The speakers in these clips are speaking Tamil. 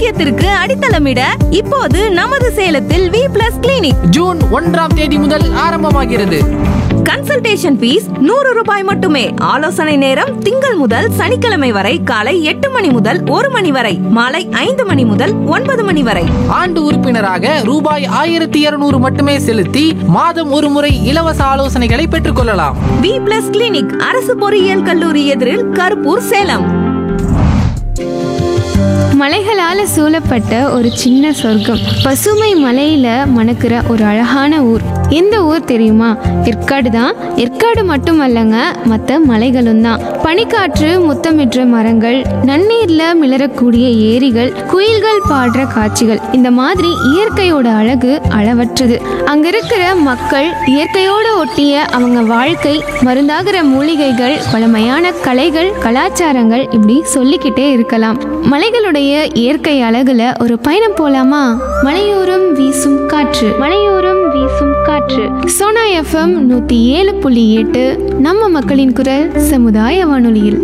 ஆரோக்கியத்திற்கு அடித்தளமிட இப்போது நமது சேலத்தில் வி பிளஸ் கிளினிக் ஜூன் ஒன்றாம் தேதி முதல் ஆரம்பமாகிறது கன்சல்டேஷன் ஃபீஸ் நூறு ரூபாய் மட்டுமே ஆலோசனை நேரம் திங்கள் முதல் சனிக்கிழமை வரை காலை எட்டு மணி முதல் ஒரு மணி வரை மாலை ஐந்து மணி முதல் ஒன்பது மணி வரை ஆண்டு உறுப்பினராக ரூபாய் ஆயிரத்தி இருநூறு மட்டுமே செலுத்தி மாதம் ஒரு முறை இலவச ஆலோசனைகளை பெற்றுக்கொள்ளலாம் வி பிளஸ் கிளினிக் அரசு பொறியியல் கல்லூரி எதிரில் கருப்பூர் சேலம் மலைகளால சூழப்பட்ட ஒரு சின்ன சொர்க்கம் பசுமை மலையில மணக்கிற ஒரு அழகான ஊர் எந்த ஊர் தெரியுமா ஏற்காடு தான் ஏற்காடு மட்டுமல்லங்க மற்ற மலைகளும் தான் பனிக்காற்று முத்தமிடுற மரங்கள் நன்னீர்ல மிளறக்கூடிய ஏரிகள் குயில்கள் பாடுற காட்சிகள் இந்த மாதிரி இயற்கையோட அழகு அளவற்றது அங்க இருக்கிற மக்கள் இயற்கையோட ஒட்டிய அவங்க வாழ்க்கை மருந்தாகிற மூலிகைகள் பழமையான கலைகள் கலாச்சாரங்கள் இப்படி சொல்லிக்கிட்டே இருக்கலாம் மலைகளுடைய இயற்கை அழகுல ஒரு பயணம் போலாமா மலையோரம் வீசும் காற்று மலையோரம் வீசும் காற்று சோனா எஃப்எம் நூத்தி ஏழு புள்ளி எட்டு நம்ம மக்களின் குரல் சமுதாய வானொலியில்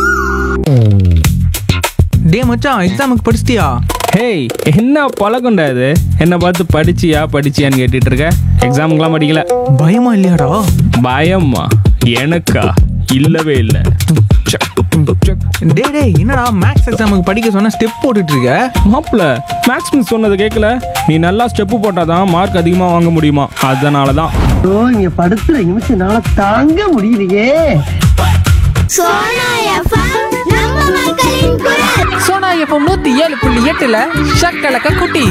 டே மச்சான் எக்ஸாமுக்கு படிச்சிட்டியா ஹேய் என்ன பழக்கம்டா இது என்னை பார்த்து படிச்சியா படிச்சியான்னு கேட்டுட்டு இருக்க எக்ஸாமுக்கெல்லாம் படிக்கல பயமா இல்லையாடா பயமா எனக்கா இல்லவே இல்லை டே டேய் என்னடா மேக்ஸ் எக்ஸாமுக்கு படிக்க சொன்னா ஸ்டெப் போட்டுட்டு இருக்க மாப்பிள்ள மேக்ஸ் மிஸ் சொன்னதை கேட்கல நீ நல்லா ஸ்டெப்பு போட்டாதான் மார்க் அதிகமாக வாங்க முடியுமா அதனால தான் ஐயோ இங்க படுத்துற நிமிஷம்னால தாங்க முடியலையே சோனா எஃப்எம் நம்ம மக்களின் குரல் சோனா எஃப்எம் நூத்தி ஏழு புள்ளி எட்டுல ஷக்கலக்க குட்டி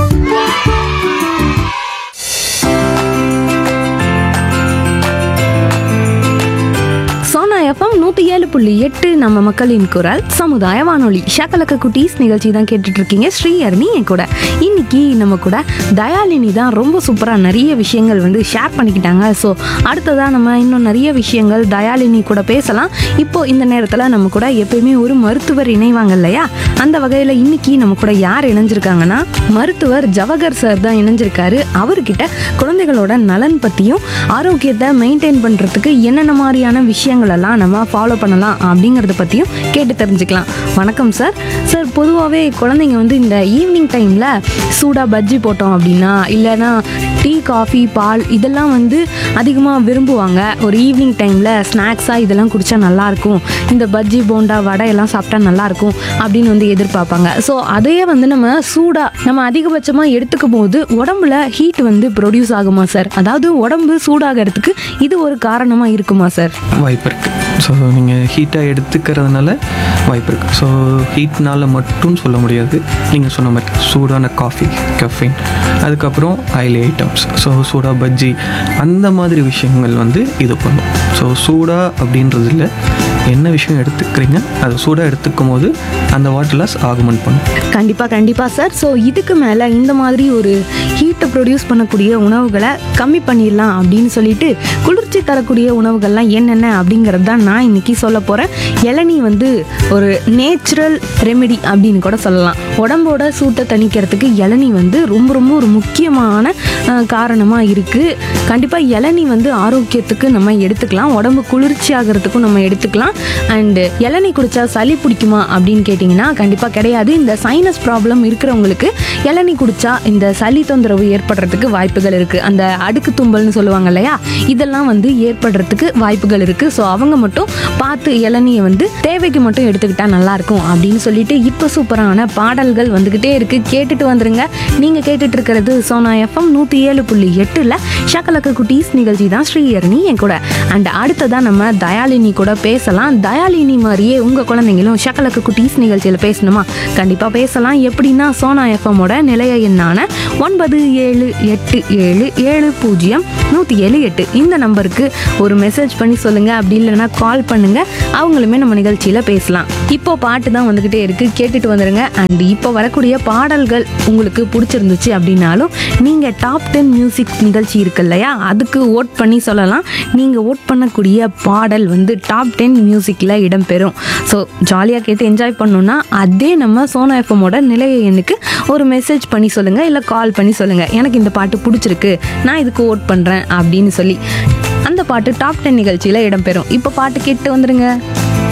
சோனா எஃப்எம் நூத்தி ஏழு புள்ளி எட்டு நம்ம மக்களின் குரல் சமுதாய வானொலி ஷக்கலக்க குட்டீஸ் நிகழ்ச்சி தான் கேட்டுட்டு இருக்கீங்க ஸ்ரீஹரணி என் கூட இன்னைக்கு நம்ம கூட தயாலினி தான் ரொம்ப சூப்பராக நிறைய விஷயங்கள் வந்து ஷேர் பண்ணிக்கிட்டாங்க ஸோ அடுத்ததாக நம்ம இன்னும் நிறைய விஷயங்கள் தயாலினி கூட பேசலாம் இப்போ இந்த நேரத்தில் நம்ம கூட எப்பயுமே ஒரு மருத்துவர் இணைவாங்க இல்லையா அந்த வகையில் இன்னைக்கு நம்ம கூட யார் இணைஞ்சிருக்காங்கன்னா மருத்துவர் ஜவஹர் சார் தான் இணைஞ்சிருக்காரு அவர்கிட்ட குழந்தைகளோட நலன் பற்றியும் ஆரோக்கியத்தை மெயின்டைன் பண்ணுறதுக்கு என்னென்ன மாதிரியான விஷயங்கள் எல்லாம் நம்ம ஃபாலோ பண்ணலாம் அப்படிங்கிறத பற்றியும் கேட்டு தெரிஞ்சுக்கலாம் வணக்கம் சார் சார் பொதுவாகவே குழந்தைங்க வந்து இந்த ஈவினிங் டைமில் சூடாக பஜ்ஜி போட்டோம் அப்படின்னா இல்லைன்னா டீ காஃபி பால் இதெல்லாம் வந்து அதிகமாக விரும்புவாங்க ஒரு ஈவினிங் டைமில் ஸ்நாக்ஸாக இதெல்லாம் குடித்தா நல்லாயிருக்கும் இந்த பஜ்ஜி போண்டா வடை எல்லாம் சாப்பிட்டா நல்லாயிருக்கும் அப்படின்னு வந்து எதிர்பார்ப்பாங்க ஸோ அதையே வந்து நம்ம சூடாக நம்ம அதிகபட்சமாக எடுத்துக்கும் போது உடம்புல ஹீட் வந்து ப்ரொடியூஸ் ஆகுமா சார் அதாவது உடம்பு சூடாகிறதுக்கு இது ஒரு காரணமாக இருக்குமா சார் வாய்ப்பு இருக்குது ஸோ நீங்கள் ஹீட்டாக எடுத்துக்கிறதுனால வாய்ப்பு இருக்குது ஸோ ஹீட்னால மட்டும் சொல்ல முடியாது நீங்கள் சொன்ன மாதிரி சூடான காஃபி கஃபின் அதுக்கப்புறம் ஆயிலி ஐட்டம்ஸ் ஸோ சூடா பஜ்ஜி அந்த மாதிரி விஷயங்கள் வந்து இது பண்ணும் ஸோ சூடா அப்படின்றதுல என்ன விஷயம் எடுத்துக்கிறீங்க அதை சூடாக எடுத்துக்கும் போது அந்த வாட்டர் லாஸ் ஆகுமெண்ட் பண்ணும் கண்டிப்பாக கண்டிப்பாக சார் ஸோ இதுக்கு மேலே இந்த மாதிரி ஒரு ஹீட்டை ப்ரொடியூஸ் பண்ணக்கூடிய உணவுகளை கம்மி பண்ணிடலாம் அப்படின்னு சொல்லிட்டு குளிர்ச்சி தரக்கூடிய உணவுகள்லாம் என்னென்ன அப்படிங்கிறது தான் நான் இன்னைக்கு சொல்ல போகிறேன் இளநீ வந்து ஒரு நேச்சுரல் ரெமெடி அப்படின்னு கூட சொல்லலாம் உடம்போட சூட்டை தணிக்கிறதுக்கு இளநீ வந்து ரொம்ப ரொம்ப ஒரு முக்கியமான காரணமாக இருக்குது கண்டிப்பாக இளநீ வந்து ஆரோக்கியத்துக்கு நம்ம எடுத்துக்கலாம் உடம்பு குளிர்ச்சி ஆகிறதுக்கும் நம்ம எடுத்துக்கலாம் அண்டு இளநீ குடிச்சா சளி பிடிக்குமா அப்படின்னு கேட்டிங்கன்னா கண்டிப்பாக கிடையாது இந்த சைனஸ் ப்ராப்ளம் இருக்கிறவங்களுக்கு இளநீ குடிச்சா இந்த சளி தொந்தரவு ஏற்படுறதுக்கு வாய்ப்புகள் இருக்குது அந்த அடுக்கு தும்பல்னு சொல்லுவாங்க இல்லையா இதெல்லாம் வந்து ஏற்படுறதுக்கு வாய்ப்புகள் இருக்குது ஸோ அவங்க மட்டும் பார்த்து இளநியை வந்து தேவைக்கு மட்டும் எடுத்துக்கிட்டா நல்லாயிருக்கும் அப்படின்னு சொல்லிட்டு இப்போ சூப்பரான பாடல்கள் வந்துக்கிட்டே இருக்குது கேட்டுட்டு வந்துருங்க நீங்கள் கேட்டுட்டு இருக்கிறது சோனா எஃப்எம் நூற்றி ஏழு புள்ளி எட்டில் ஷக்கலக்க குட்டீஸ் நிகழ்ச்சி தான் ஸ்ரீஹரணி என் கூட அண்ட் அடுத்ததான் நம்ம தயாலினி கூட பேசலாம் தயாலினி மாதிரியே உங்கள் குழந்தைங்களும் ஷக்கலக்க குட்டீஸ் நிகழ்ச்சியில் பேசணுமா கண்டிப்பாக பேசலாம் எப்படின்னா சோனா எஃப்எம்மோட நிலைய எண்ணான ஒன்பது ஏழு எட்டு ஏழு ஏழு பூஜ்ஜியம் நூற்றி ஏழு எட்டு இந்த நம்பருக்கு ஒரு மெசேஜ் பண்ணி சொல்லுங்கள் அப்படி இல்லைன்னா கால் பண்ணுங்கள் அவங்களுமே நம்ம நிகழ்ச்சியில் பேசலாம் இப்போ பாட்டு தான் வந்துக்கிட்டே இருக்குது கேட்டுட்டு வந்துடுங்க அண்ட் இப்போ வரக்கூடிய பாடல்கள் உங்களுக்கு பிடிச்சிருந்துச்சு அப்படின்னாலும் நீங்கள் டாப் டென் மியூசிக் நிகழ்ச்சி இருக்கு இல்லையா அதுக்கு ஓட் பண்ணி சொல்லலாம் நீங்கள் ஓட் பண்ணக்கூடிய பாடல் வந்து டாப் டென் மியூசிக்கில் இடம்பெறும் ஸோ ஜாலியாக கேட்டு என்ஜாய் பண்ணணும்னா அதே நம்ம சோனா எஃப்எம்மோட நிலைய எண்ணுக்கு ஒரு மெசேஜ் பண்ணி சொல்லுங்கள் இல்லை கால் பண்ணி சொல்லுங்கள் எனக்கு இந்த பாட்டு பிடிச்சிருக்கு நான் இதுக்கு ஓட் பண்ணுறேன் அப்படின்னு சொல்லி அந்த பாட்டு டாப் டென் நிகழ்ச்சியில் இடம்பெறும் இப்போ பாட்டு கேட்டு வந்துடுங்க